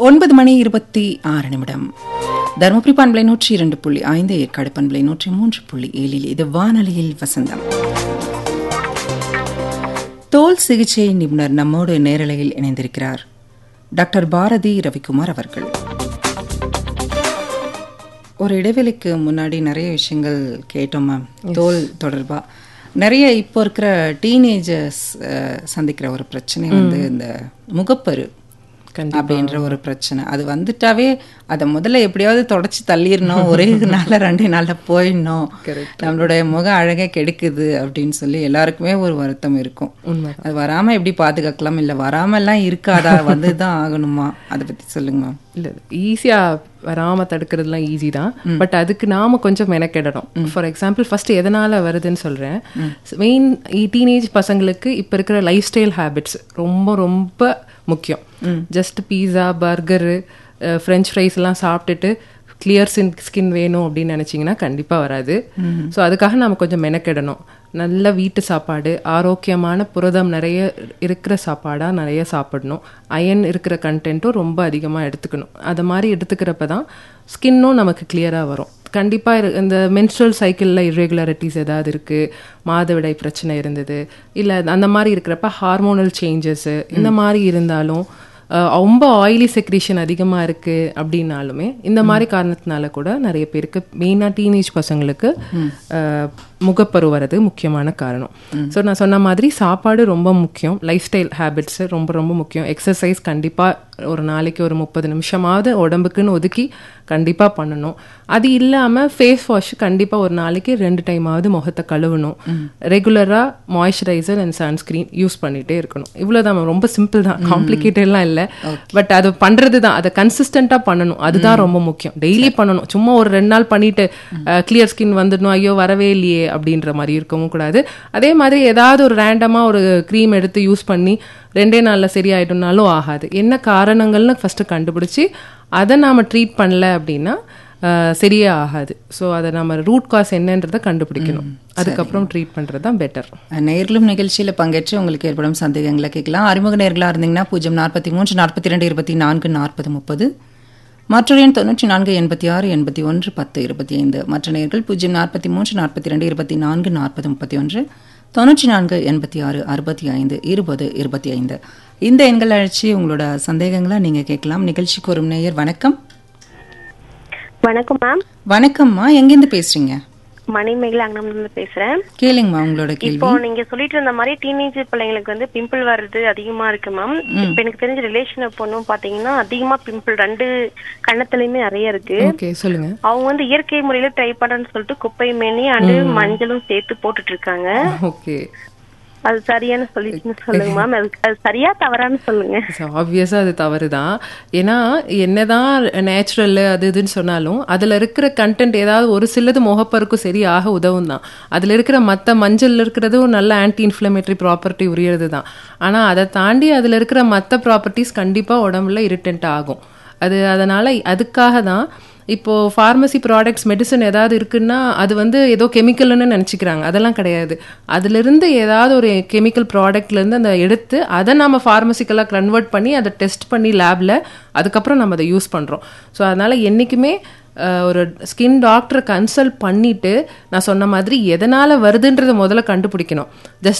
ஒன்பது மணி இருபத்தி ஆறு நிமிடம் தருமபுரி பண்பலை நூற்றி இரண்டு புள்ளி ஐந்து ஏற்காடு பண்பலை நூற்றி மூன்று புள்ளி ஏழில் இது வானொலியில் வசந்தம் தோல் சிகிச்சை நிபுணர் நம்மோடு நேரலையில் இணைந்திருக்கிறார் டாக்டர் பாரதி ரவிக்குமார் அவர்கள் ஒரு இடைவெளிக்கு முன்னாடி நிறைய விஷயங்கள் கேட்டோம் மேம் தோல் தொடர்பா நிறைய இப்போ இருக்கிற டீனேஜர்ஸ் சந்திக்கிற ஒரு பிரச்சனை வந்து இந்த முகப்பரு அப்படின்ற ஒரு பிரச்சனை அது வந்துட்டாவே அதை முதல்ல எப்படியாவது தொடச்சி தள்ளிடணும் ஒரே நாள்ல ரெண்டு நாள்ல போயிடணும் நம்மளுடைய முக அழகே கெடுக்குது அப்படின்னு சொல்லி எல்லாருக்குமே ஒரு வருத்தம் இருக்கும் அது வராம எப்படி பாதுகாக்கலாம் இல்ல வராம எல்லாம் இருக்காதா வந்துதான் ஆகணுமா அதை பத்தி சொல்லுங்க மேம் இல்லை ஈஸியாக வராமல் தடுக்கிறதுலாம் ஈஸி தான் பட் அதுக்கு நாம கொஞ்சம் மெனக்கெடணும் ஃபார் எக்ஸாம்பிள் ஃபர்ஸ்ட் எதனால் வருதுன்னு சொல்கிறேன் மெயின் டீனேஜ் பசங்களுக்கு இப்போ இருக்கிற லைஃப் ஸ்டைல் ஹேபிட்ஸ் ரொம்ப ரொம்ப முக்கியம் just pizza burger french fries எல்லாம் சாப்பிட்டுட்டு கிளியர் சின் ஸ்கின் வேணும் அப்படின்னு நினச்சிங்கன்னா கண்டிப்பாக வராது ஸோ அதுக்காக நம்ம கொஞ்சம் மெனக்கெடணும் நல்ல வீட்டு சாப்பாடு ஆரோக்கியமான புரதம் நிறைய இருக்கிற சாப்பாடாக நிறைய சாப்பிடணும் அயன் இருக்கிற கண்டென்ட்டும் ரொம்ப அதிகமாக எடுத்துக்கணும் அது மாதிரி எடுத்துக்கிறப்ப தான் ஸ்கின்னும் நமக்கு கிளியராக வரும் கண்டிப்பாக இந்த மென்ஸ்ட்ரல் சைக்கிளில் இர்ரெகுலாரிட்டிஸ் ஏதாவது இருக்குது மாதவிடாய் பிரச்சனை இருந்தது இல்லை அந்த மாதிரி இருக்கிறப்ப ஹார்மோனல் சேஞ்சஸ்ஸு இந்த மாதிரி இருந்தாலும் ரொம்ப ஆயிலி செக்ரீஷன் அதிகமாக இருக்குது அப்படின்னாலுமே இந்த மாதிரி காரணத்தினால கூட நிறைய பேருக்கு மெயினாக டீனேஜ் பசங்களுக்கு முகப்பரு வர்றது முக்கியமான காரணம் ஸோ நான் சொன்ன மாதிரி சாப்பாடு ரொம்ப முக்கியம் லைஃப் ஸ்டைல் ஹேபிட்ஸ் ரொம்ப ரொம்ப முக்கியம் எக்ஸசைஸ் கண்டிப்பாக ஒரு நாளைக்கு ஒரு முப்பது நிமிஷமாவது உடம்புக்குன்னு ஒதுக்கி கண்டிப்பாக பண்ணணும் அது இல்லாமல் ஃபேஸ் வாஷ் கண்டிப்பாக ஒரு நாளைக்கு ரெண்டு டைமாவது முகத்தை கழுவணும் ரெகுலராக மாய்ஸ்சரைசர் அண்ட் சன்ஸ்க்ரீன் யூஸ் பண்ணிகிட்டே இருக்கணும் இவ்வளோதான் ரொம்ப சிம்பிள் தான் காம்ப்ளிகேட்டட்லாம் இல்லை பட் அது பண்ணுறது தான் அதை கன்சிஸ்டண்ட்டாக பண்ணணும் அதுதான் ரொம்ப முக்கியம் டெய்லி பண்ணணும் சும்மா ஒரு ரெண்டு நாள் பண்ணிட்டு கிளியர் ஸ்கின் வந்துடணும் ஐயோ வரவே இல்லையே அப்படின்ற மாதிரி இருக்கவும் கூடாது அதே மாதிரி ஏதாவது ஒரு ரேண்டமாக ஒரு க்ரீம் எடுத்து யூஸ் பண்ணி ரெண்டே நாளில் சரியாயிடும்னாலும் ஆகாது என்ன காரணங்கள்னு ஃபஸ்ட்டு கண்டுபிடிச்சி அதை நாம் ட்ரீட் பண்ணல அப்படின்னா சரியே ஆகாது ஸோ அதை நம்ம ரூட் காஸ் என்னன்றதை கண்டுபிடிக்கணும் அதுக்கப்புறம் ட்ரீட் பண்ணுறது தான் பெட்டர் நேர்களும் நிகழ்ச்சியில் பங்கேற்று உங்களுக்கு ஏற்படும் சந்தேகங்களை கேட்கலாம் அறிமுக நேர்களாக இருந்தீங்கன்னா பூஜ்ஜியம் நாற்பத்தி மூன்று நாற்பத்தி ரெண்டு இருபத்தி நான்கு நாற்பது முப்பது மற்றொரு எண் தொண்ணூற்றி நான்கு எண்பத்தி ஆறு எண்பத்தி ஒன்று பத்து இருபத்தி ஐந்து மற்ற நேர்கள் பூஜ்ஜியம் நாற்பத்தி மூன்று நாற்பத்தி ரெண்டு இருபத்தி நான்கு நாற்பது முப்பத்தி ஒன்று தொண்ணூற்றி நான்கு எண்பத்தி ஆறு அறுபத்தி ஐந்து இருபது இருபத்தி ஐந்து இந்த எண்கள் அழைச்சி உங்களோட சந்தேகங்களை நீங்கள் கேட்கலாம் நிகழ்ச்சிக்கு ஒரு நேயர் வணக்கம் வணக்கம் மேம் வணக்கம்மா எங்கேருந்து பேசுறீங்க மணிமேகலை அங்கனம்ல பேசுறேன் கேளுங்கம்மா உங்களோட கேள்வி இப்போ நீங்க சொல்லிட்டு இருந்த மாதிரி டீனேஜ் பிள்ளைங்களுக்கு வந்து பிம்பிள் வர்றது அதிகமா இருக்கு மேம் இப்ப எனக்கு தெரிஞ்ச ரிலேஷன் பொண்ணும் பாத்தீங்கன்னா அதிகமா பிம்பிள் ரெண்டு கண்ணத்துலயுமே நிறைய இருக்கு ஓகே சொல்லுங்க அவங்க வந்து இயற்கை முறையில ட்ரை பண்றேன்னு சொல்லிட்டு குப்பை மேனி அண்டு மஞ்சளும் சேர்த்து போட்டுட்டு இருக்காங்க ஓகே அது சரியான சொல்லிச்சுன்னு சொல்லுங்க மேம் அது அது சரியா தவறான்னு சொல்லுங்க ஆப்வியஸாக அது தவறு தான் ஏன்னா என்னதான் நேச்சுரல் அது இதுன்னு சொன்னாலும் அதில் இருக்கிற கண்டென்ட் ஏதாவது ஒரு சிலது முகப்பருக்கும் சரி ஆக உதவும் தான் அதில் இருக்கிற மற்ற மஞ்சள் இருக்கிறதும் நல்ல ஆன்டி இன்ஃப்ளமேட்டரி ப்ராப்பர்ட்டி உரியது தான் ஆனால் அதை தாண்டி அதில் இருக்கிற மற்ற ப்ராப்பர்ட்டிஸ் கண்டிப்பாக உடம்புல இரிட்டன்ட் ஆகும் அது அதனால் அதுக்காக தான் இப்போது ஃபார்மசி ப்ராடக்ட்ஸ் மெடிசன் ஏதாவது இருக்குன்னா அது வந்து ஏதோ கெமிக்கல்னு நினச்சிக்கிறாங்க அதெல்லாம் கிடையாது அதுலேருந்து ஏதாவது ஒரு கெமிக்கல் ப்ராடக்ட்லேருந்து அந்த எடுத்து அதை நம்ம ஃபார்மசிக்கலாக கன்வெர்ட் பண்ணி அதை டெஸ்ட் பண்ணி லேபில் அதுக்கப்புறம் நம்ம அதை யூஸ் பண்ணுறோம் ஸோ அதனால் என்றைக்குமே ஒரு ஸ்கின் டாக்டரை கன்சல்ட் பண்ணிவிட்டு நான் சொன்ன மாதிரி எதனால் வருதுன்றதை முதல்ல கண்டுபிடிக்கணும் ஜஸ்ட்